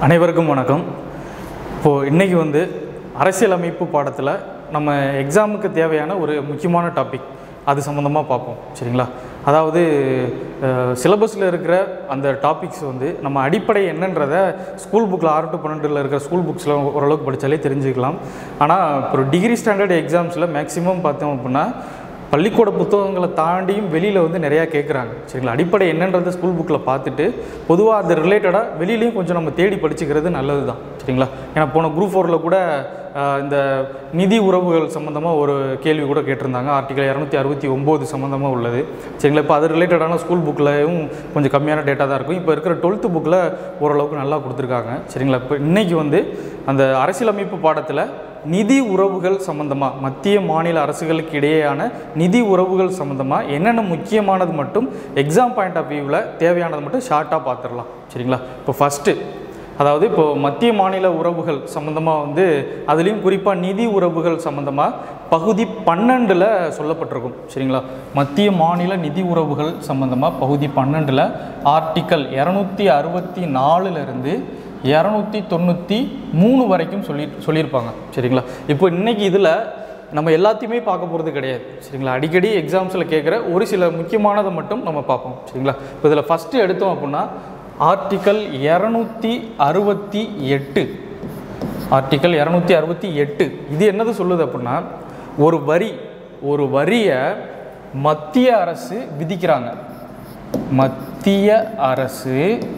அனைவருக்கும் வணக்கம் இப்போது இன்றைக்கி வந்து அரசியலமைப்பு பாடத்தில் நம்ம எக்ஸாமுக்கு தேவையான ஒரு முக்கியமான டாபிக் அது சம்மந்தமாக பார்ப்போம் சரிங்களா அதாவது சிலபஸில் இருக்கிற அந்த டாபிக்ஸ் வந்து நம்ம அடிப்படை என்னன்றதை ஸ்கூல் புக்கில் ஆறு டு பன்னெண்டில் இருக்கிற ஸ்கூல் புக்ஸில் ஓரளவுக்கு படித்தாலே தெரிஞ்சுக்கலாம் ஆனால் இப்போ ஒரு டிகிரி ஸ்டாண்டர்ட் எக்ஸாம்ஸில் மேக்ஸிமம் பார்த்தோம் அப்படின்னா பள்ளிக்கூட புத்தகங்களை தாண்டியும் வெளியில் வந்து நிறையா கேட்குறாங்க சரிங்களா அடிப்படை என்னன்றதை ஸ்கூல் புக்கில் பார்த்துட்டு பொதுவாக அது ரிலேட்டடாக வெளியிலையும் கொஞ்சம் நம்ம தேடி படிச்சுக்கிறது நல்லது தான் சரிங்களா ஏன்னா போன குரூப் ஃபோரில் கூட ஆஹ், இந்த நிதி உறவுகள் சம்மந்தமாக ஒரு கேள்வி கூட கேட்டிருந்தாங்க ஆர்டிகல் இரநூத்தி அறுபத்தி ஒம்பது சம்மந்தமாக உள்ளது சரிங்களா இப்போ அது ரிலேட்டடான ஸ்கூல் புக்லையும் கொஞ்சம் கம்மியான டேட்டா தான் இருக்கும் இப்போ இருக்கிற டுவெல்த்து புக்கில் ஓரளவுக்கு நல்லா கொடுத்துருக்காங்க சரிங்களா இப்போ இன்றைக்கி வந்து அந்த அரசியலமைப்பு பாடத்தில் நிதி உறவுகள் சம்பந்தமாக மத்திய மாநில அரசுகளுக்கு இடையேயான நிதி உறவுகள் சம்பந்தமாக என்னென்ன முக்கியமானது மட்டும் எக்ஸாம் பாயிண்ட் ஆஃப் வியூவில் தேவையானது மட்டும் ஷார்ட்டாக பார்த்துடலாம் சரிங்களா இப்போ ஃபஸ்ட்டு அதாவது இப்போ மத்திய மாநில உறவுகள் சம்மந்தமாக வந்து அதுலேயும் குறிப்பாக நிதி உறவுகள் சம்மந்தமாக பகுதி பன்னெண்டில் சொல்லப்பட்டிருக்கும் சரிங்களா மத்திய மாநில நிதி உறவுகள் சம்மந்தமாக பகுதி பன்னெண்டில் ஆர்டிக்கல் இரநூத்தி அறுபத்தி நாலுலேருந்து இரநூத்தி தொண்ணூற்றி மூணு வரைக்கும் சொல்லி சொல்லியிருப்பாங்க சரிங்களா இப்போ இன்னைக்கு இதில் நம்ம எல்லாத்தையுமே பார்க்க போகிறது கிடையாது சரிங்களா அடிக்கடி எக்ஸாம்ஸில் கேட்குற ஒரு சில முக்கியமானதை மட்டும் நம்ம பார்ப்போம் சரிங்களா இப்போ இதில் ஃபஸ்ட்டு எடுத்தோம் அப்படின்னா ஆர்டிக்கல் இரநூத்தி அறுபத்தி எட்டு ஆர்டிக்கல் இரநூத்தி அறுபத்தி எட்டு இது என்னது சொல்லுது அப்படின்னா ஒரு வரி ஒரு வரியை மத்திய அரசு விதிக்கிறாங்க மத்திய அரசு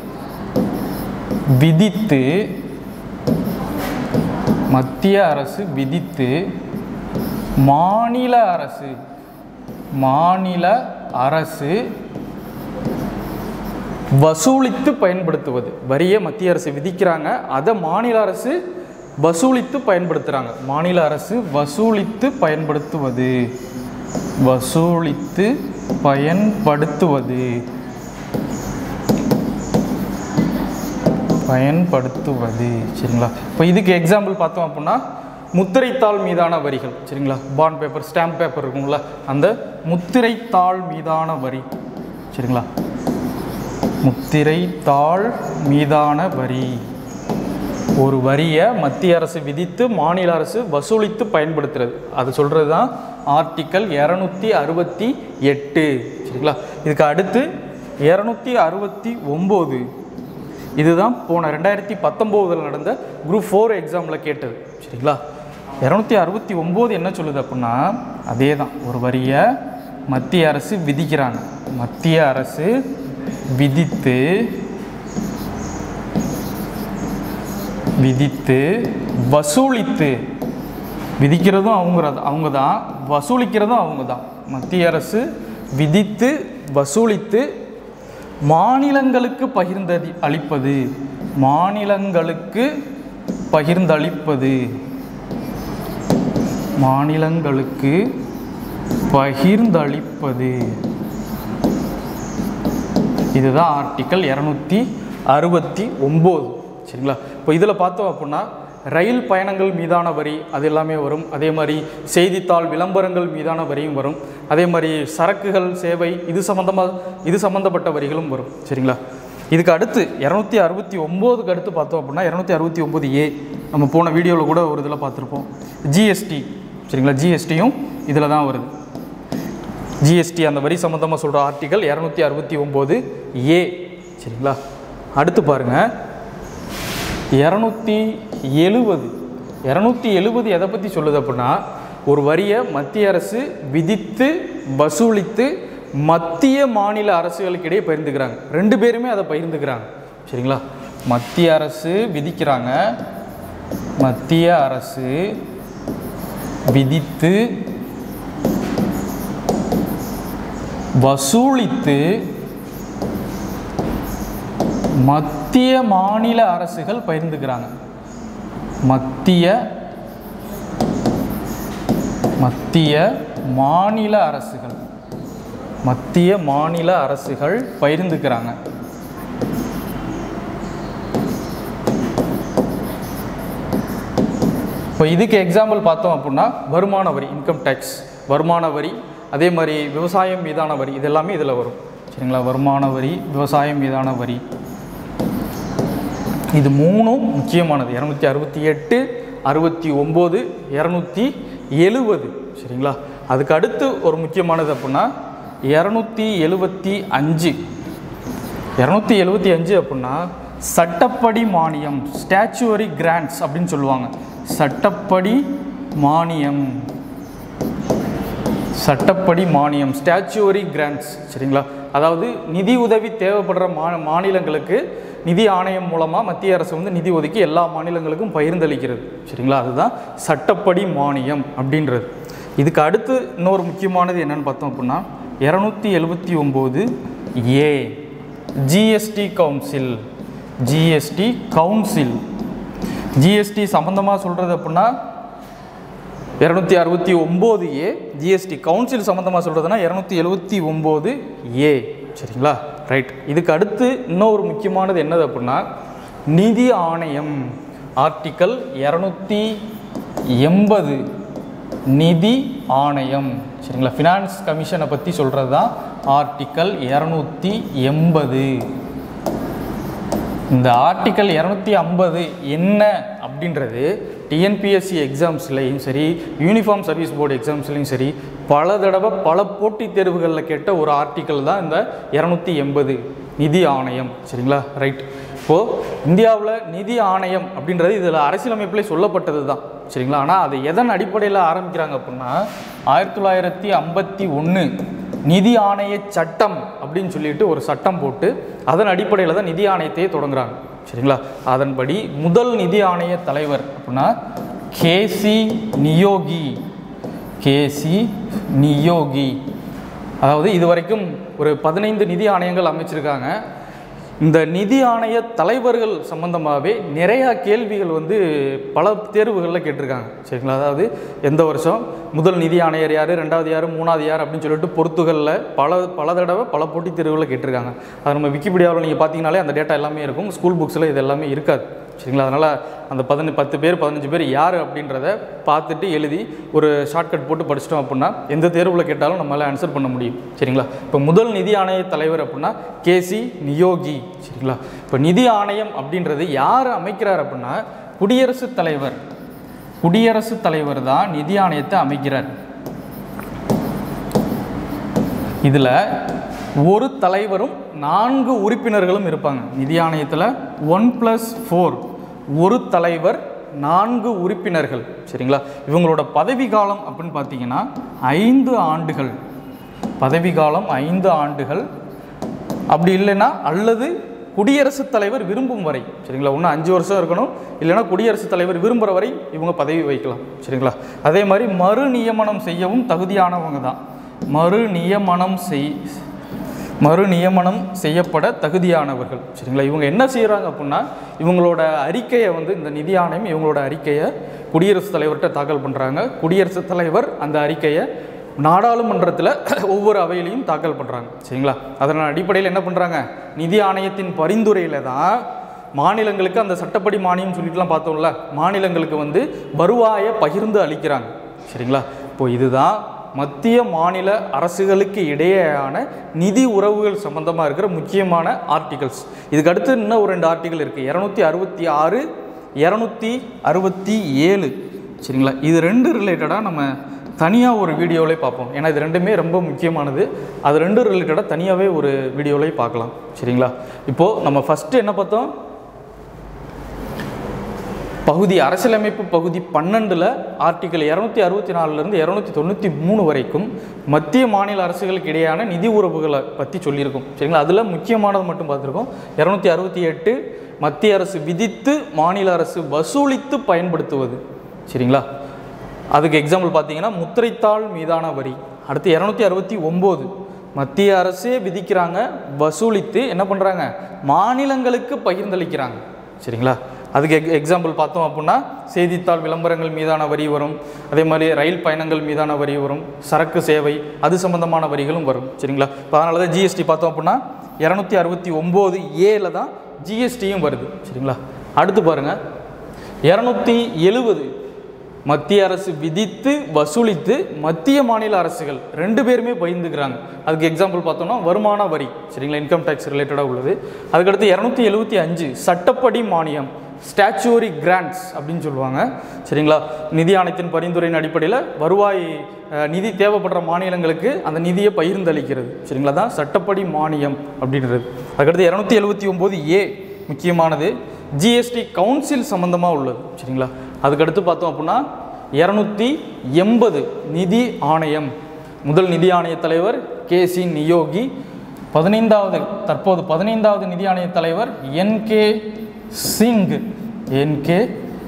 விதித்து மத்திய அரசு விதித்து மாநில அரசு மாநில அரசு வசூலித்து பயன்படுத்துவது வரியை மத்திய அரசு விதிக்கிறாங்க அதை மாநில அரசு வசூலித்து பயன்படுத்துகிறாங்க மாநில அரசு வசூலித்து பயன்படுத்துவது வசூலித்து பயன்படுத்துவது பயன்படுத்துவது சரிங்களா இப்போ இதுக்கு எக்ஸாம்பிள் பார்த்தோம் அப்படின்னா முத்திரைத்தாள் மீதான வரிகள் சரிங்களா பாண்ட் பேப்பர் ஸ்டாம்ப் பேப்பர் இருக்குங்களா அந்த முத்திரைத்தாள் மீதான வரி சரிங்களா முத்திரைத்தாள் மீதான வரி ஒரு வரியை மத்திய அரசு விதித்து மாநில அரசு வசூலித்து பயன்படுத்துறது அது சொல்கிறது தான் ஆர்டிக்கல் இரநூத்தி அறுபத்தி எட்டு சரிங்களா இதுக்கு அடுத்து இரநூத்தி அறுபத்தி ஒம்பது இதுதான் போன ரெண்டாயிரத்தி பத்தொம்போதில் நடந்த குரூப் ஃபோர் எக்ஸாமில் கேட்டது சரிங்களா இரநூத்தி அறுபத்தி ஒம்பது என்ன சொல்லுது அப்படின்னா அதே தான் ஒரு வரியை மத்திய அரசு விதிக்கிறாங்க மத்திய அரசு விதித்து விதித்து வசூலித்து விதிக்கிறதும் அவங்க அவங்க தான் வசூலிக்கிறதும் அவங்க தான் மத்திய அரசு விதித்து வசூலித்து மாநிலங்களுக்கு பகிர்ந்ததி அளிப்பது மாநிலங்களுக்கு பகிர்ந்தளிப்பது மாநிலங்களுக்கு பகிர்ந்தளிப்பது இதுதான் ஆர்டிக்கல் இரநூத்தி அறுபத்தி ஒம்பது சரிங்களா இப்போ இதில் பார்த்தோம் அப்படின்னா ரயில் பயணங்கள் மீதான வரி அது எல்லாமே வரும் அதே மாதிரி செய்தித்தாள் விளம்பரங்கள் மீதான வரியும் வரும் அதே மாதிரி சரக்குகள் சேவை இது சம்மந்தமாக இது சம்மந்தப்பட்ட வரிகளும் வரும் சரிங்களா இதுக்கு அடுத்து இரநூத்தி அறுபத்தி ஒம்போதுக்கு அடுத்து பார்த்தோம் அப்படின்னா இரநூத்தி அறுபத்தி ஒம்பது ஏ நம்ம போன வீடியோவில் கூட ஒரு இதில் பார்த்துருப்போம் ஜிஎஸ்டி சரிங்களா ஜிஎஸ்டியும் இதில் தான் வருது ஜிஎஸ்டி அந்த வரி சம்மந்தமாக சொல்கிற ஆர்டிகல் இரநூத்தி அறுபத்தி ஒம்பது ஏ சரிங்களா அடுத்து பாருங்கள் இரநூத்தி எழுவது இரநூத்தி எழுவது எதை பற்றி சொல்லுது அப்படின்னா ஒரு வரியை மத்திய அரசு விதித்து வசூலித்து மத்திய மாநில அரசுகளுக்கு இடையே பகிர்ந்துக்கிறாங்க ரெண்டு பேருமே அதை பகிர்ந்துக்கிறாங்க சரிங்களா மத்திய அரசு விதிக்கிறாங்க மத்திய அரசு விதித்து வசூலித்து மத்திய மாநில அரசுகள் பகிர்ந்துக்கிறாங்க மத்திய மத்திய மாநில அரசுகள் மத்திய மாநில அரசுகள் பகிர்ந்துக்கிறாங்க இப்போ இதுக்கு எக்ஸாம்பிள் பார்த்தோம் அப்படின்னா வருமான வரி இன்கம் டேக்ஸ் வருமான வரி அதே மாதிரி விவசாயம் மீதான வரி இது எல்லாமே இதில் வரும் சரிங்களா வருமான வரி விவசாயம் மீதான வரி இது மூணும் முக்கியமானது இரநூத்தி அறுபத்தி எட்டு அறுபத்தி ஒம்பது இரநூத்தி எழுவது சரிங்களா அதுக்கு அடுத்து ஒரு முக்கியமானது அப்படின்னா இரநூத்தி எழுபத்தி அஞ்சு இரநூத்தி எழுபத்தி அஞ்சு அப்படின்னா சட்டப்படி மானியம் ஸ்டாச்சுவரி கிராண்ட்ஸ் அப்படின்னு சொல்லுவாங்க சட்டப்படி மானியம் சட்டப்படி மானியம் ஸ்டாச்சுவரி கிராண்ட்ஸ் சரிங்களா அதாவது நிதி உதவி தேவைப்படுற மா மாநிலங்களுக்கு நிதி ஆணையம் மூலமாக மத்திய அரசு வந்து நிதி ஒதுக்கி எல்லா மாநிலங்களுக்கும் பகிர்ந்தளிக்கிறது சரிங்களா அதுதான் சட்டப்படி மானியம் அப்படின்றது இதுக்கு அடுத்து இன்னொரு முக்கியமானது என்னன்னு பார்த்தோம் அப்படின்னா இரநூத்தி எழுபத்தி ஒம்பது A GST council GST council GST சம்மந்தமாக சொல்கிறது அப்படின்னா இரநூத்தி அறுபத்தி ஒம்பது ஏ ஜிஎஸ்டி கவுன்சில் சம்மந்தமாக சொல்கிறதுனா இரநூத்தி எழுபத்தி ஒம்பது ஏ சரிங்களா ரைட் இதுக்கு அடுத்து இன்னொரு முக்கியமானது என்னது அப்படின்னா நிதி ஆணையம் ஆர்டிக்கல் இரநூத்தி எண்பது நிதி ஆணையம் சரிங்களா ஃபினான்ஸ் கமிஷனை பற்றி சொல்கிறது தான் ஆர்டிக்கல் இரநூத்தி எண்பது இந்த ஆர்டிக்கல் இரநூத்தி ஐம்பது என்ன அப்படின்றது டிஎன்பிஎஸ்சி எக்ஸாம்ஸ்லையும் சரி யூனிஃபார்ம் சர்வீஸ் போர்டு எக்ஸாம்ஸ்லையும் சரி பல தடவை பல போட்டித் தேர்வுகளில் கேட்ட ஒரு ஆர்டிக்கல் தான் இந்த இரநூத்தி எண்பது நிதி ஆணையம் சரிங்களா ரைட் இப்போது இந்தியாவில் நிதி ஆணையம் அப்படின்றது இதில் அரசியலமைப்பிலே சொல்லப்பட்டது தான் சரிங்களா ஆனால் அது எதன் அடிப்படையில் ஆரம்பிக்கிறாங்க அப்படின்னா ஆயிரத்தி தொள்ளாயிரத்தி ஐம்பத்தி ஒன்று நிதி ஆணைய சட்டம் அப்படின்னு சொல்லிட்டு ஒரு சட்டம் போட்டு அதன் அடிப்படையில் தான் நிதி ஆணையத்தையே தொடங்குறாங்க சரிங்களா அதன்படி முதல் நிதி ஆணைய தலைவர் அப்படின்னா கேசி நியோகி கேசி நியோகி அதாவது இதுவரைக்கும் ஒரு பதினைந்து நிதி ஆணையங்கள் அமைச்சிருக்காங்க இந்த நிதி ஆணைய தலைவர்கள் சம்பந்தமாகவே நிறையா கேள்விகள் வந்து பல தேர்வுகளில் கேட்டிருக்காங்க சரிங்களா அதாவது எந்த வருஷம் முதல் நிதி ஆணையர் யார் ரெண்டாவது யார் மூணாவது யார் அப்படின்னு சொல்லிட்டு பொறுத்துகளில் பல பல தடவை பல போட்டித் தேர்வுகளில் கேட்டிருக்காங்க அது நம்ம விக்கிபீடியாவில் நீங்கள் பார்த்தீங்கனாலே அந்த டேட்டா எல்லாமே இருக்கும் ஸ்கூல் புக்ஸில் இது எல்லாமே இருக்காது சரிங்களா அதனால் அந்த பதினஞ்சு பத்து பேர் பதினஞ்சு பேர் யார் அப்படின்றத பார்த்துட்டு எழுதி ஒரு ஷார்ட்கட் போட்டு படிச்சிட்டோம் அப்படின்னா எந்த தேர்வில் கேட்டாலும் நம்மளால் ஆன்சர் பண்ண முடியும் சரிங்களா இப்போ முதல் நிதி ஆணைய தலைவர் அப்படின்னா கேசி நியோகி சரிங்களா இப்போ நிதி ஆணையம் அப்படின்றது யார் அமைக்கிறார் அப்படின்னா குடியரசுத் தலைவர் குடியரசுத் தலைவர் தான் நிதி ஆணையத்தை அமைக்கிறார் இதில் ஒரு தலைவரும் நான்கு உறுப்பினர்களும் இருப்பாங்க நிதி ஆணையத்தில் ஒன் ப்ளஸ் ஃபோர் ஒரு தலைவர் நான்கு உறுப்பினர்கள் சரிங்களா இவங்களோட பதவி காலம் அப்படின்னு பார்த்தீங்கன்னா ஐந்து ஆண்டுகள் பதவி காலம் ஐந்து ஆண்டுகள் அப்படி இல்லைன்னா அல்லது குடியரசுத் தலைவர் விரும்பும் வரை சரிங்களா ஒன்று அஞ்சு வருஷம் இருக்கணும் இல்லைன்னா குடியரசுத் தலைவர் விரும்புகிற வரை இவங்க பதவி வைக்கலாம் சரிங்களா அதே மாதிரி மறு நியமனம் செய்யவும் தகுதியானவங்க தான் மறு நியமனம் செய் மறு நியமனம் செய்யப்பட தகுதியானவர்கள் சரிங்களா இவங்க என்ன செய்கிறாங்க அப்படின்னா இவங்களோட அறிக்கையை வந்து இந்த நிதி ஆணையம் இவங்களோட அறிக்கையை குடியரசுத் தலைவர்கிட்ட தாக்கல் பண்ணுறாங்க குடியரசுத் தலைவர் அந்த அறிக்கையை நாடாளுமன்றத்தில் ஒவ்வொரு அவையிலையும் தாக்கல் பண்ணுறாங்க சரிங்களா அதன் அடிப்படையில் என்ன பண்ணுறாங்க நிதி ஆணையத்தின் பரிந்துரையில் தான் மாநிலங்களுக்கு அந்த சட்டப்படி மானியம் சொல்லிட்டுலாம் பார்த்தோம்ல மாநிலங்களுக்கு வந்து வருவாயை பகிர்ந்து அளிக்கிறாங்க சரிங்களா இப்போ இதுதான் மத்திய மாநில அரசுகளுக்கு இடையேயான நிதி உறவுகள் சம்பந்தமாக இருக்கிற முக்கியமான ஆர்டிகல்ஸ் இதுக்கு அடுத்து இன்னும் ஒரு ரெண்டு ஆர்டிகல் இருக்குது இரநூத்தி அறுபத்தி ஆறு இரநூத்தி அறுபத்தி ஏழு சரிங்களா இது ரெண்டு ரிலேட்டடாக நம்ம தனியாக ஒரு வீடியோவிலே பார்ப்போம் ஏன்னா இது ரெண்டுமே ரொம்ப முக்கியமானது அது ரெண்டு ரிலேட்டடாக தனியாகவே ஒரு வீடியோவிலே பார்க்கலாம் சரிங்களா இப்போது நம்ம ஃபஸ்ட்டு என்ன பார்த்தோம் பகுதி அரசியலமைப்பு பகுதி பன்னெண்டில் ஆர்டிக்கல் இரநூத்தி அறுபத்தி நாலுலேருந்து இரநூத்தி தொண்ணூற்றி மூணு வரைக்கும் மத்திய மாநில அரசுகளுக்கு இடையான நிதி உறவுகளை பற்றி சொல்லியிருக்கோம் சரிங்களா அதில் முக்கியமானது மட்டும் பார்த்துருக்கோம் இரநூத்தி அறுபத்தி எட்டு மத்திய அரசு விதித்து மாநில அரசு வசூலித்து பயன்படுத்துவது சரிங்களா அதுக்கு எக்ஸாம்பிள் பார்த்தீங்கன்னா முத்திரைத்தாள் மீதான வரி அடுத்து இரநூத்தி அறுபத்தி ஒம்பது மத்திய அரசே விதிக்கிறாங்க வசூலித்து என்ன பண்ணுறாங்க மாநிலங்களுக்கு பகிர்ந்தளிக்கிறாங்க சரிங்களா அதுக்கு எக் எக்ஸாம்பிள் பார்த்தோம் அப்படின்னா செய்தித்தாள் விளம்பரங்கள் மீதான வரி வரும் அதே மாதிரி ரயில் பயணங்கள் மீதான வரி வரும் சரக்கு சேவை அது சம்பந்தமான வரிகளும் வரும் சரிங்களா இப்போ அதனால தான் ஜிஎஸ்டி பார்த்தோம் அப்படின்னா இரநூத்தி அறுபத்தி ஒம்பது ஏல தான் ஜிஎஸ்டியும் வருது சரிங்களா அடுத்து பாருங்கள் இரநூத்தி எழுபது மத்திய அரசு விதித்து வசூலித்து மத்திய மாநில அரசுகள் ரெண்டு பேருமே பயந்துக்கிறாங்க அதுக்கு எக்ஸாம்பிள் பார்த்தோம்னா வருமான வரி சரிங்களா இன்கம் டேக்ஸ் ரிலேட்டடாக உள்ளது அதுக்கடுத்து இரநூத்தி எழுபத்தி அஞ்சு சட்டப்படி மானியம் ஸ்டாச்சுவரி கிராண்ட்ஸ் அப்படின்னு சொல்லுவாங்க சரிங்களா நிதி ஆணையத்தின் பரிந்துரையின் அடிப்படையில் வருவாய் அஹ், நிதி தேவைப்படுற மாநிலங்களுக்கு அந்த நிதியை பகிர்ந்தளிக்கிறது சரிங்களா தான் சட்டப்படி மானியம் அப்படின்றது அதுக்கடுத்து இரநூத்தி எழுபத்தி ஒம்பது ஏ முக்கியமானது ஜிஎஸ்டி கவுன்சில் சம்மந்தமாக உள்ளது சரிங்களா அதுக்கடுத்து பார்த்தோம் அப்படின்னா இரநூத்தி எண்பது நிதி ஆணையம் முதல் நிதி ஆணைய தலைவர் கே சி நியோகி பதினைந்தாவது தற்போது பதினைந்தாவது நிதி ஆணைய தலைவர் என்கே சிங் என்கே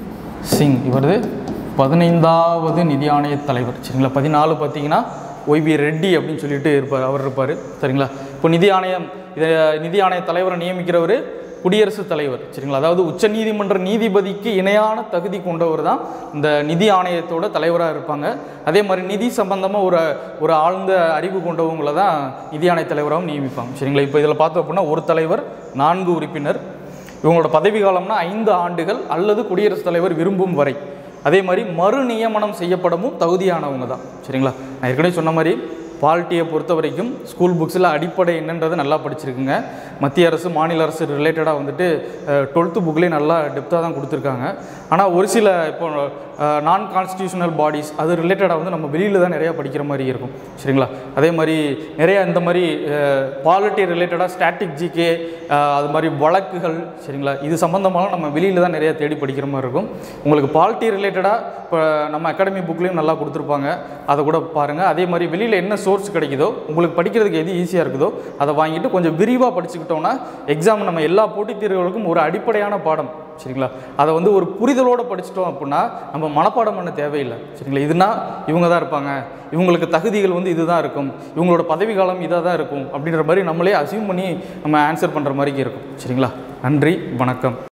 சிங் இவரது பதினைந்தாவது நிதி ஆணைய தலைவர் சரிங்களா பதினாலு பார்த்தீங்கன்னா ஒய்பி ரெட்டி அப்படின்னு சொல்லிட்டு இருப்பார் அவர் இருப்பார் சரிங்களா இப்போ நிதி ஆணையம் இதை நிதி ஆணைய தலைவரை நியமிக்கிறவர் குடியரசுத் தலைவர் சரிங்களா அதாவது உச்சநீதிமன்ற நீதிபதிக்கு இணையான தகுதி கொண்டவர் தான் இந்த நிதி ஆணையத்தோட தலைவராக இருப்பாங்க அதே மாதிரி நிதி சம்பந்தமாக ஒரு ஒரு ஆழ்ந்த அறிவு கொண்டவங்களை தான் நிதி ஆணைய தலைவராகவும் நியமிப்பாங்க சரிங்களா இப்போ இதில் பார்த்தோம் அப்படின்னா ஒரு தலைவர் நான்கு உறுப்பினர் இவங்களோட பதவி காலம்னா ஐந்து ஆண்டுகள் அல்லது குடியரசுத் தலைவர் விரும்பும் வரை அதே மாதிரி மறு நியமனம் செய்யப்படவும் தகுதியானவங்க தான் சரிங்களா நான் ஏற்கனவே சொன்ன மாதிரி பால்ட்டியை பொறுத்த வரைக்கும் ஸ்கூல் புக்ஸில் அடிப்படை என்னன்றதை நல்லா படிச்சிருக்குங்க மத்திய அரசு மாநில அரசு ரிலேட்டடாக வந்துட்டு டுவெல்த்து புக்லேயே நல்லா டெப்த்தாக தான் கொடுத்துருக்காங்க ஆனால் ஒரு சில இப்போ நான் கான்ஸ்டியூஷனல் பாடிஸ் அது ரிலேட்டடாக வந்து நம்ம வெளியில் தான் நிறையா படிக்கிற மாதிரி இருக்கும் சரிங்களா அதே மாதிரி நிறையா இந்த மாதிரி பாலிட்டி ரிலேட்டடாக ஸ்டாட்டிக் ஜிகே அது மாதிரி வழக்குகள் சரிங்களா இது சம்மந்தமாக நம்ம வெளியில் தான் நிறையா தேடி படிக்கிற மாதிரி இருக்கும் உங்களுக்கு பாலிட்டி ரிலேட்டடாக இப்போ நம்ம அகாடமி புக்லேயும் நல்லா கொடுத்துருப்பாங்க அதை கூட பாருங்கள் அதே மாதிரி வெளியில் என்ன சோர்ஸ் கிடைக்குதோ உங்களுக்கு படிக்கிறதுக்கு எது ஈஸியாக இருக்குதோ அதை வாங்கிட்டு கொஞ்சம் விரிவாக படிச்சுக்கிட்டோம்னா எக்ஸாம் நம்ம எல்லா போட்டித் தேர்வுகளுக்கும் ஒரு அடிப்படையான பாடம் சரிங்களா அதை வந்து ஒரு புரிதலோடு படிச்சிட்டோம் அப்படின்னா நம்ம மனப்பாடம் பண்ண தேவையில்லை சரிங்களா இதுனா இவங்க தான் இருப்பாங்க இவங்களுக்கு தகுதிகள் வந்து இதுதான் இருக்கும் இவங்களோட பதவி காலம் இதாக தான் இருக்கும் அப்படின்ற மாதிரி நம்மளே அசியூம் பண்ணி நம்ம ஆன்சர் பண்ணுற மாதிரி இருக்கும் சரிங்களா நன்றி வணக்கம்